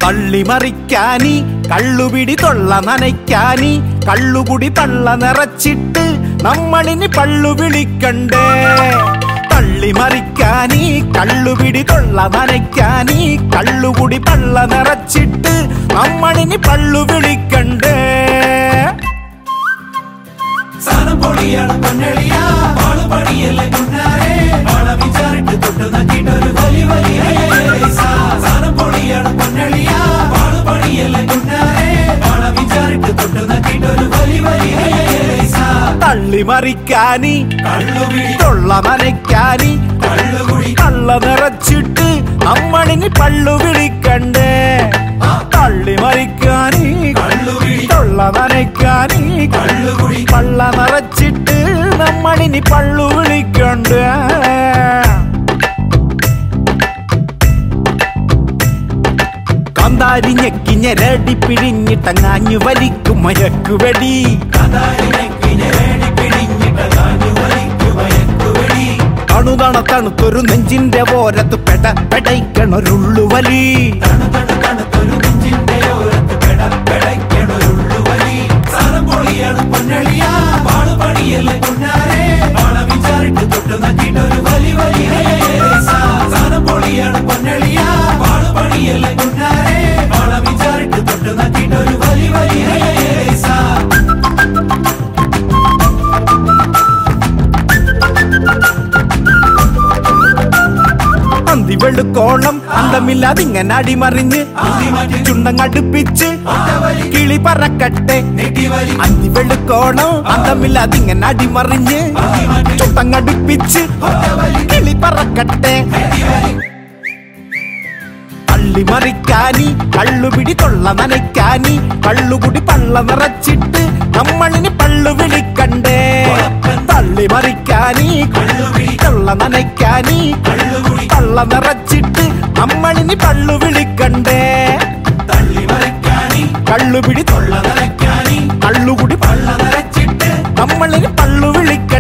തള്ളിമറിക്കാനി കള്ളുപിടി തൊള്ള നനയ്ക്കാനി കള്ളുകുടി പള്ള നിറച്ചിട്ട് നമ്മളിനി പള്ളു വിളിക്കണ്ടേ തള്ളിമറിക്കാനി കള്ളുപിടി തൊള്ള നനയ്ക്കാനി കള്ളുകുടി പള്ള നിറച്ചിട്ട് നമ്മളിനി പള്ളു വിളിക്കണ്ടേ സാധനം പൊളിയാണ് പൊന്നളിയ വാള് പണിയല്ലേ കുന്നാരെ വാള വിചാരിട്ട് തൊട്ട് നക്കിട്ടൊരു വലി വലി സാധനം പൊളിയാണ് പൊന്നളിയ വാള് പണിയല്ലേ കുന്നാരെ വാള വിചാരിട്ട് തൊട്ട് നക്കിട്ടൊരു വലി വലി തള്ളിമറിക്കാനി കള്ളുവിളി തൊള്ള നനയ്ക്കാനി കള്ളുകുടി കള്ള നിറച്ചിട്ട് അമ്മണിന് പള്ളു വിളിക്കണ്ടേ തള്ളിമറിക്കാനി കള്ളുവിളി തൊള്ള നനയ്ക്കാനി കള്ളുകുടി പള്ള നിറച്ചിട്ട് നമ്മളിനി പള്ളു വിളിക്കണ്ടേ കാന്താരി ഞെക്കി ഞെരടി പിഴിഞ്ഞിട്ടങ്ങാഞ്ഞു വലിക്കും മയക്കുവെടി കഥാരിനെക്കിനെ വേടി പിടിഞ്ഞിട്ട കാഞ്ഞു വലിക്കു മയക്കുവെടി തണുതണ തണുത്തൊരു നെഞ്ചിന്റെ ഓരത്ത് പെട പെടയ്ക്കണൊരുള്ളുവലി തണു തണു തണുത്തൊരു നെഞ്ചിന്റെ ഓരത്ത് പെട പെടയ്ക്കണൊരുള്ളു വലി സാധനം പൊളിയാണ് പൊന്നളിയ വാള് പണിയല്ലേ കുന്നാരെ വാള വിചാരിട്ട് തൊട്ട് നക്കിട്ടൊരു വലി വലി സാധനം പൊളിയാണ് പൊന്നളിയ വാള് പണിയല്ലേ കുന്നാരെ വാള വിചാരിട്ട് തൊട്ട് നക്കിട്ടൊരു വലി വലി അന്തി വെളുക്കോളം അന്തമില്ലാതിങ്ങനെ അടിമറിഞ്ഞ് ചുണ്ടങ്ങടുപ്പിച്ച് കിളി പറക്കട്ടെ നെറ്റി വലി അന്തി വെളുക്കോളം അന്തമില്ലാതിങ്ങനെ അടിമറിഞ്ഞ് ചുണ്ടങ്ങടുപ്പിച്ച് കിളി പറക്കട്ടെ തള്ളിമറിക്കാനി കള്ളുപിടി തൊള്ള നനയ്ക്കാനി കള്ളുകുടി പള്ള നിറച്ചിട്ട് നമ്മളിനി പള്ളു വിളിക്കണ്ടേ തള്ളിമറിക്കാനി കള്ളുവിളി തൊള്ള നനയ്ക്കാനി കള്ളുകുടി പള്ള നിറച്ചിട്ട് നമ്മളിനി പള്ളു വിളിക്കണ്ടേ തള്ളി മറിക്കാനി കള്ളുപിടി തൊള്ള നനയ്ക്കാനി കള്ളുകുടി പള്ള നരച്ചിട്ട് നമ്മളിനി പള്ളു വിളിക്കണ്ടേ